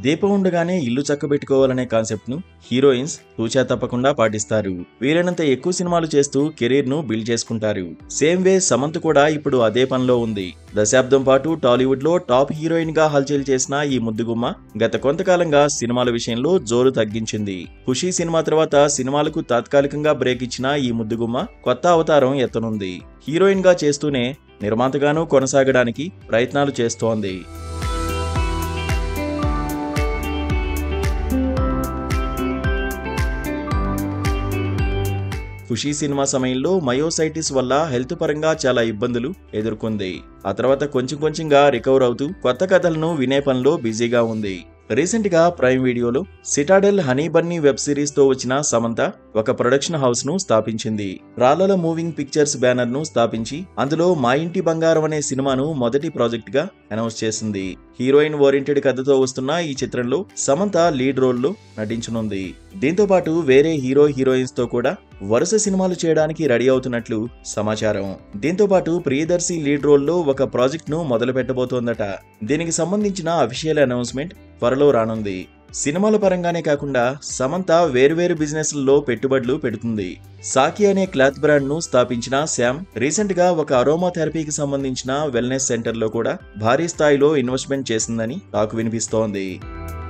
దీపం ఉండగానే ఇల్లు చక్కబెట్టుకోవాలనే కాన్సెప్ట్ ను హీరోయిన్స్ తూచా తప్పకుండా పాటిస్తారు వీలైనంత ఎక్కువ సినిమాలు చేస్తూ కెరీర్ ను బిల్డ్ చేసుకుంటారు సేమ్ వే సమంత్ కూడా ఇప్పుడు అదే పనిలో ఉంది దశాబ్దం పాటు టాలీవుడ్ లో టాప్ హీరోయిన్ గా హల్చల్ చేసిన ఈ ముద్దుగుమ్మ గత కొంతకాలంగా సినిమాల విషయంలో జోరు తగ్గించింది ఖుషీ సినిమా తర్వాత సినిమాలకు తాత్కాలికంగా బ్రేక్ ఇచ్చిన ఈ ముద్దుగుమ్మ కొత్త అవతారం ఎత్తనుంది హీరోయిన్ గా చేస్తూనే నిర్మాతగానూ కొనసాగడానికి ప్రయత్నాలు చేస్తోంది ఖుషీ సినిమా సమయంలో మయోసైటిస్ వల్ల హెల్త్ పరంగా చాలా ఇబ్బందులు ఎదుర్కొంది ఆ తర్వాత కొంచెం కొంచెంగా రికవర్ అవుతూ కొత్త కథలను వినే పనిలో బిజీగా ఉంది రీసెంట్ గా ప్రైమ్ వీడియోలో Citadel honey bunny web series తో వచ్చిన సమంత ఒక ప్రొడక్షన్ హౌస్ ను స్థాపించింది రాళ్లల మూవింగ్ పిక్చర్స్ బ్యానర్ ను స్థాపించి అందులో మా ఇంటి బంగారం అనే సినిమాను మొదటి ప్రాజెక్ట్ గా అనౌన్స్ చేసింది హీరోయిన్ ఓరియంటెడ్ కథతో వస్తున్న ఈ చిత్రంలో సమంత లీడ్ రోల్ లో నటించనుంది దీంతో పాటు వేరే హీరో హీరోయిన్స్ తో కూడా వరుస సినిమాలు చేయడానికి రెడీ అవుతున్నట్లు సమాచారం దీంతో పాటు ప్రియదర్శి లీడ్ రోల్ లో ఒక ప్రాజెక్ట్ ను మొదలు పెట్టబోతోందట దీనికి సంబంధించిన అఫీషియల్ అనౌన్స్మెంట్ త్వరలో రానుంది సినిమాల పరంగానే కాకుండా సమంత వేర్వేరు బిజినెస్లలో పెట్టుబడులు పెడుతుంది సాకి అనే క్లాత్ బ్రాండ్ ను స్థాపించిన శామ్ రీసెంట్ గా ఒక అరోమా థెరపీకి సంబంధించిన వెల్నెస్ సెంటర్ లో కూడా భారీ స్థాయిలో ఇన్వెస్ట్మెంట్ చేసిందని టాక్ వినిపిస్తోంది